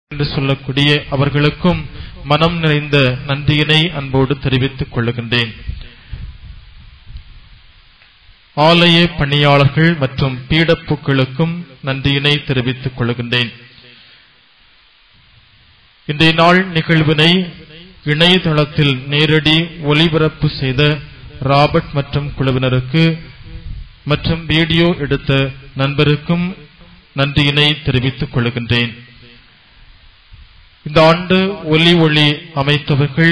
என்று சொல்லக்கூடிய அவர்களுக்கும் மனம் நிறைந்த நன்றியினை அன்போடு தெரிவித்துக் கொள்ளுகின்றேன் ஆலய பணியாளர்கள் மற்றும் பீடப்புக்களுக்கும் நன்றியினை தெரிவித்துக் கொள்கின்றேன் இன்றைய நாள் நிகழ்வினை இணையதளத்தில் நேரடி ஒளிபரப்பு செய்த ராபர்ட் மற்றும் குழுவினருக்கு மற்றும் வீடியோ எடுத்த நண்பருக்கும் நன்றியினை தெரிவித்துக் கொள்கின்றேன் இந்த ஆண்டு ஒலி ஒளி அமைத்தவர்கள்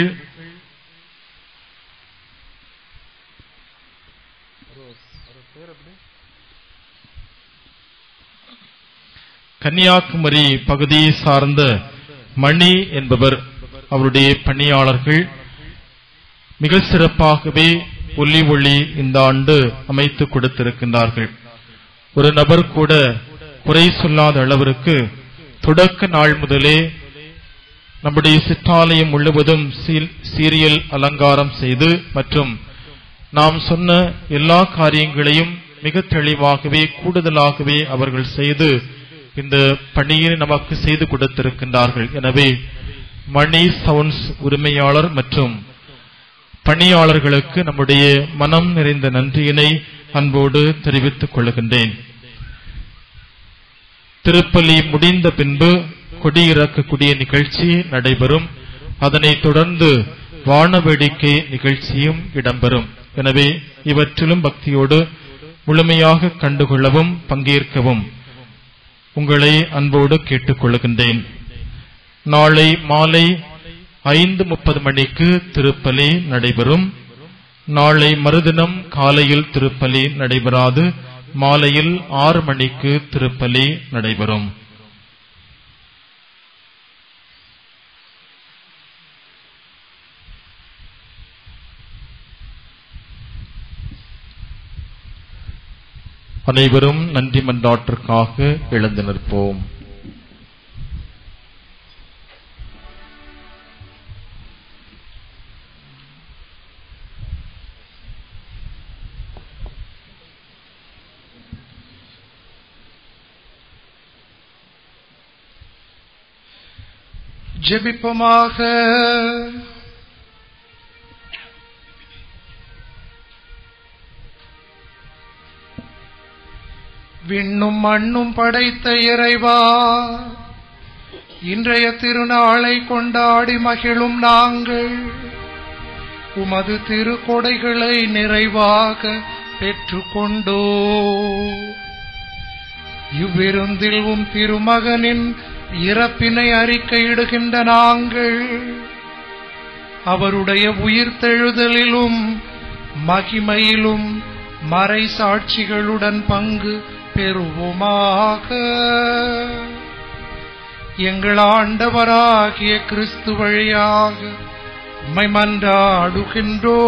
கன்னியாகுமரி பகுதியை சார்ந்த மணி என்பவர் அவருடைய பணியாளர்கள் மிக சிறப்பாகவே ஒலி ஒளி இந்த ஆண்டு அமைத்து கொடுத்திருக்கின்றார்கள் ஒரு நபர் கூட குறை சொல்லாத அளவிற்கு தொடக்க நாள் முதலே நம்முடைய சிற்றாலயம் முழுவதும் சீல்- சீரியல் அலங்காரம் செய்து மற்றும் நாம் சொன்ன எல்லா காரியங்களையும் மிக தெளிவாகவே கூடுதலாகவே அவர்கள் செய்து இந்த பணியை நமக்கு செய்து கொடுத்திருக்கின்றார்கள் எனவே மணி சவுண்ட்ஸ் உரிமையாளர் மற்றும் பணியாளர்களுக்கு நம்முடைய மனம் நிறைந்த நன்றியினை அன்போடு தெரிவித்துக் கொள்கின்றேன் திருப்பலி முடிந்த பின்பு கொடியிறக்கக்கூடிய நிகழ்ச்சி நடைபெறும் அதனைத் தொடர்ந்து வானவேடிக்கை நிகழ்ச்சியும் இடம்பெறும் எனவே இவற்றிலும் பக்தியோடு முழுமையாக கண்டுகொள்ளவும் பங்கேற்கவும் உங்களை அன்போடு கேட்டுக்கொள்கின்றேன் நாளை மாலை ஐந்து முப்பது மணிக்கு திருப்பலி நடைபெறும் நாளை மறுதினம் காலையில் திருப்பலி நடைபெறாது மாலையில் ஆறு மணிக்கு திருப்பலி நடைபெறும் அனைவரும் நன்றி மன்றாட்டிற்காக எழுந்து நிற்போம் ஜெபிப்போமாக விண்ணும் மண்ணும் படைத்த இறைவா இன்றைய திருநாளை கொண்டாடி மகிழும் நாங்கள் உமது திருக்கொடைகளை நிறைவாக பெற்றுக்கொண்டோ இவ்விருந்தில் உம் திருமகனின் இறப்பினை அறிக்கையிடுகின்ற நாங்கள் அவருடைய உயிர்த்தெழுதலிலும் மகிமையிலும் மறை சாட்சிகளுடன் பங்கு பெறுவோமாக எங்கள் ஆண்டவராகிய கிறிஸ்து வழியாக உம்மை மன்றாடுகின்றோ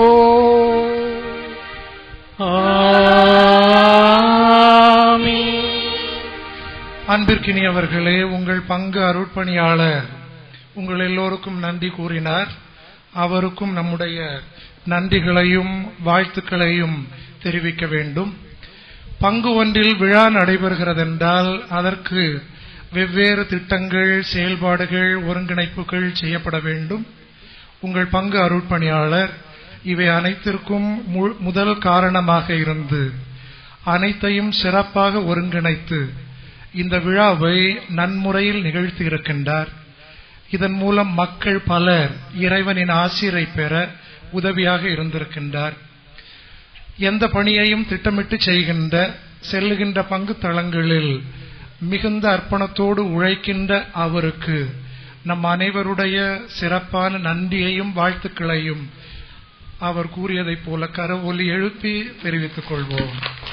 அன்பிற்கினியவர்களே உங்கள் பங்கு அருட்பணியாளர் உங்கள் எல்லோருக்கும் நன்றி கூறினார் அவருக்கும் நம்முடைய நன்றிகளையும் வாழ்த்துக்களையும் தெரிவிக்க வேண்டும் பங்கு ஒன்றில் விழா நடைபெறுகிறதென்றால் அதற்கு வெவ்வேறு திட்டங்கள் செயல்பாடுகள் ஒருங்கிணைப்புகள் செய்யப்பட வேண்டும் உங்கள் பங்கு அருட்பணியாளர் இவை அனைத்திற்கும் மு- முதல் காரணமாக இருந்து அனைத்தையும் சிறப்பாக ஒருங்கிணைத்து இந்த விழாவை நன்முறையில் நிகழ்த்தி இருக்கின்றார் இதன் மூலம் மக்கள் பலர் இறைவனின் ஆசிரை பெற உதவியாக இருந்திருக்கின்றார் எந்த பணியையும் திட்டமிட்டு செய்கின்ற செல்லுகின்ற பங்கு தளங்களில் மிகுந்த அர்ப்பணத்தோடு உழைக்கின்ற அவருக்கு நம் அனைவருடைய சிறப்பான நன்றியையும் வாழ்த்துக்களையும் அவர் கூறியதைப் போல கரவொலி எழுப்பி தெரிவித்துக் கொள்வோம்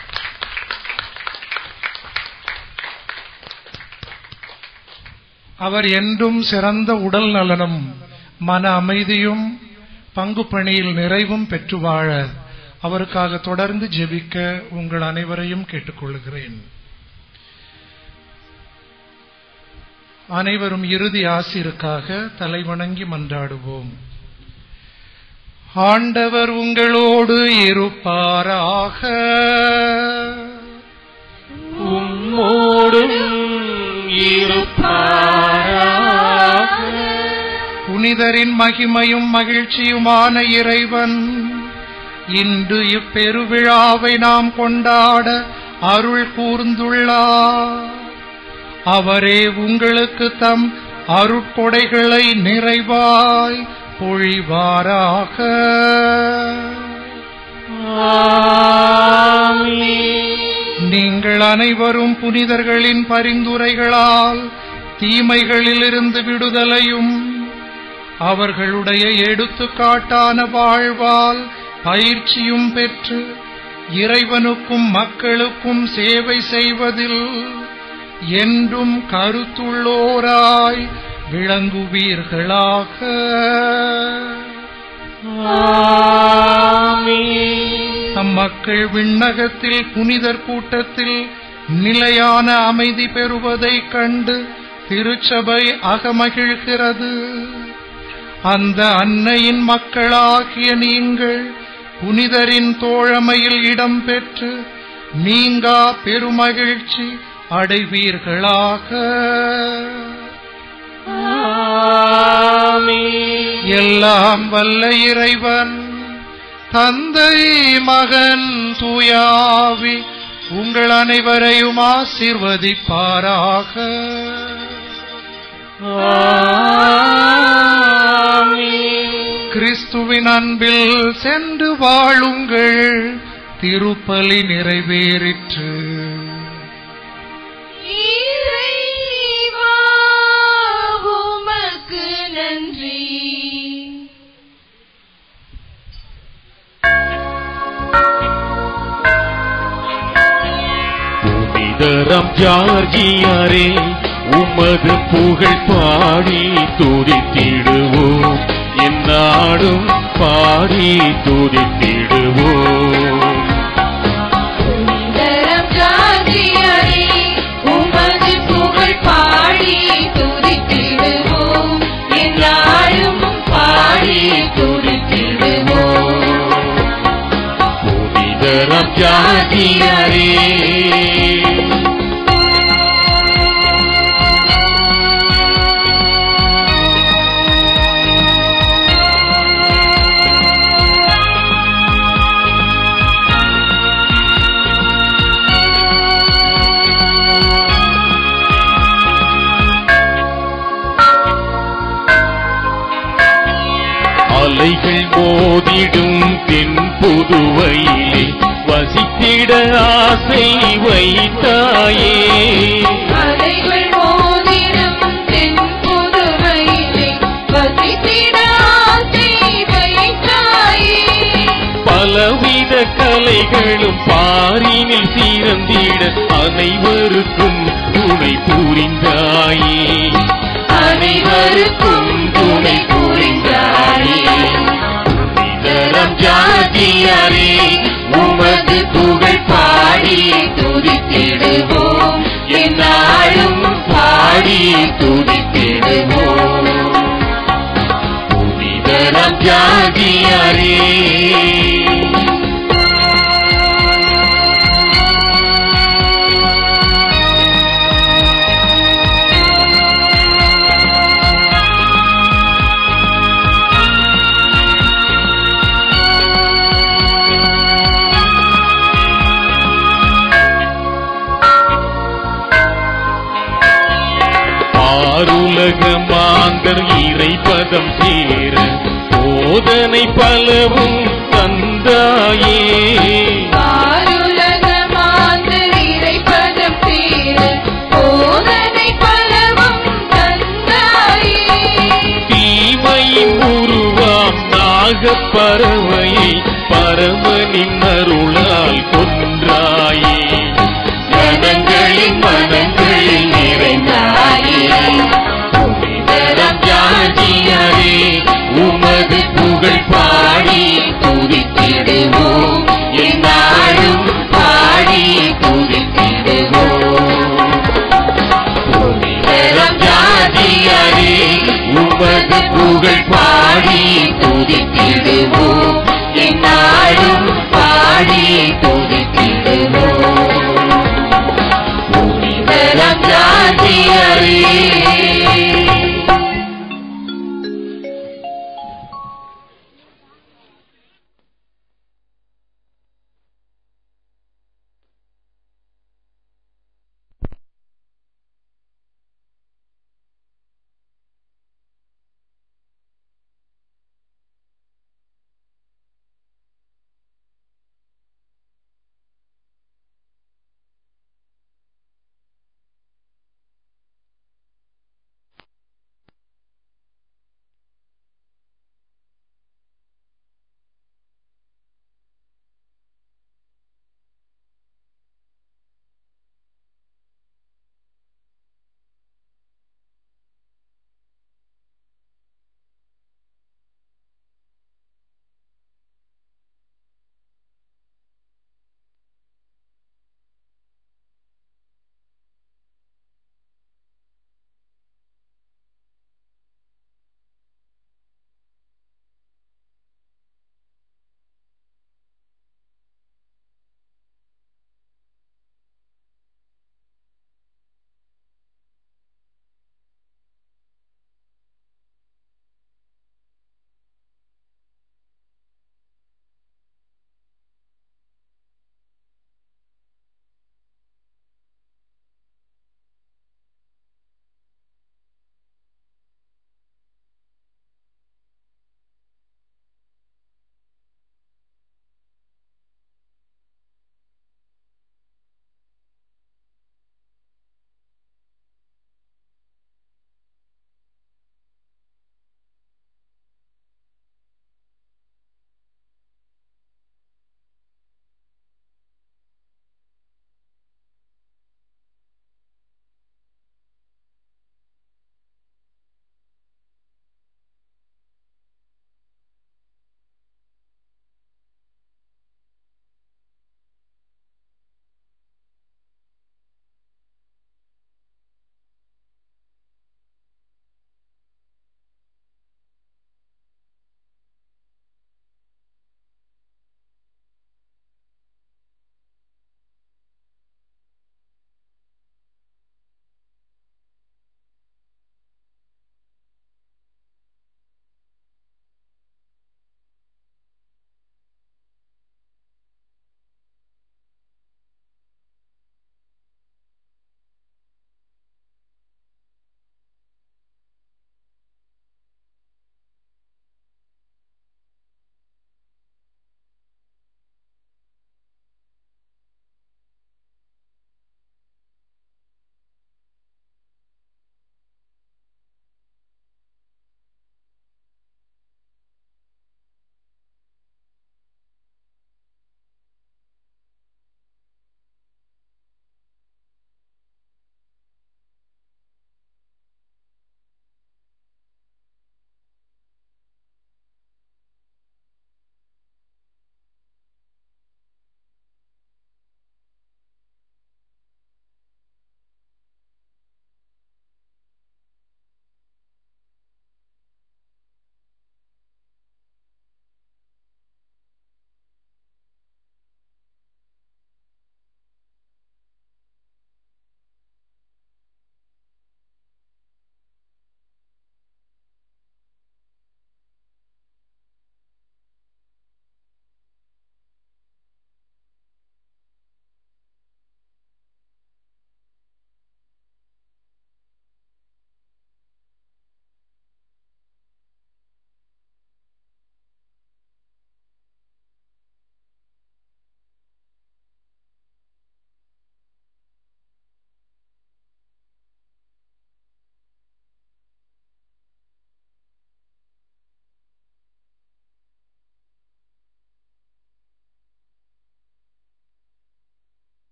அவர் என்றும் சிறந்த உடல் நலனும் மன அமைதியும் பங்கு பணியில் நிறைவும் பெற்று வாழ அவருக்காக தொடர்ந்து ஜெபிக்க உங்கள் அனைவரையும் கேட்டுக்கொள்கிறேன் அனைவரும் இறுதி ஆசிருக்காக தலைவணங்கி மன்றாடுவோம் ஆண்டவர் உங்களோடு இருப்பாராக உம்மோடும் இருப்பாராக புனிதரின் மகிமையும் மகிழ்ச்சியுமான இறைவன் இன்று இப்பெருவிழாவை நாம் கொண்டாட அருள் கூர்ந்துள்ளார் அவரே உங்களுக்கு தம் அருட்கொடைகளை நிறைவாய் பொழிவாராக நீங்கள் அனைவரும் புனிதர்களின் பரிந்துரைகளால் தீமைகளிலிருந்து விடுதலையும் அவர்களுடைய எடுத்துக்காட்டான வாழ்வால் பயிற்சியும் பெற்று இறைவனுக்கும் மக்களுக்கும் சேவை செய்வதில் என்றும் கருத்துள்ளோராய் விளங்குவீர்களாக தம் மக்கள் விண்ணகத்தில் புனிதர் கூட்டத்தில் நிலையான அமைதி பெறுவதைக் கண்டு திருச்சபை அகமகிழ்கிறது அந்த அன்னையின் மக்களாகிய நீங்கள் புனிதரின் தோழமையில் இடம் பெற்று நீங்கா பெருமகிழ்ச்சி அடைவீர்களாக எல்லாம் வல்ல இறைவன் தந்தை மகன் தூயாவி உங்கள் அனைவரையும் ஆசீர்வதிப்பாராக கிறிஸ்துவின் அன்பில் சென்று வாழுங்கள் திருப்பலி நிறைவேறிற்று இறைவா, உமக்கு நன்றி புனிதரம் ஜார்ஜியாரே உமது புகழ் பாடி துதித்திடுவோம் எந்நாடும் பாடி துதித்திடுவோம் புனிதரம் ஜாதியரே, உமது புகழ் பாடி துதித்திடுவோம் எந்நாளும் பாடி துதித்திடுவோம் புனிதரம் ஜார்ஜியாரே அலைகள் மோதிடும் தென் புதுவையிலே வசித்திட ஆசை வைத்தாயே அலைகள் மோதிடும் தென் புதுவையிலே வசித்திட ஆசை வைத்தாயே. பலவித கலைகளும் பாரினில் சீரந்திட அனைவருக்கும் துணை புரிந்தாயே அனைவருக்கும் துணை புரிந்தாயே. புனிதரம் ஜாதியாரே உமது புகழ் பாடி துதித்திடுவோம் எந்நாளும் பாடி துதித்திடுவோம் புனிதரம் ஜாதியாரே ஆருலக மாந்தர் இறைபதம் சேர போதனை பலவும் தந்தாயே பாருலக மாந்தர் இறைப்பதம் சேர போதனை பலவும் தந்தாயே. தீமையின் உருவாம் நாகப் பறவையை பரமனின் அருளால் கொன்றாயே ஜனங்களின் மனங்களில் நிறைந்தாயே புனிதரம் ஜாதியாரே உமது புகழ் பாடி துதித்திடுவோம் எந்நாளும் பாடி துதித்திடுவோம் புனிதரம் ஜாதியாரே உமது புகழ் பாடி துதித்திடுவோம் எந்நாளும் பாடி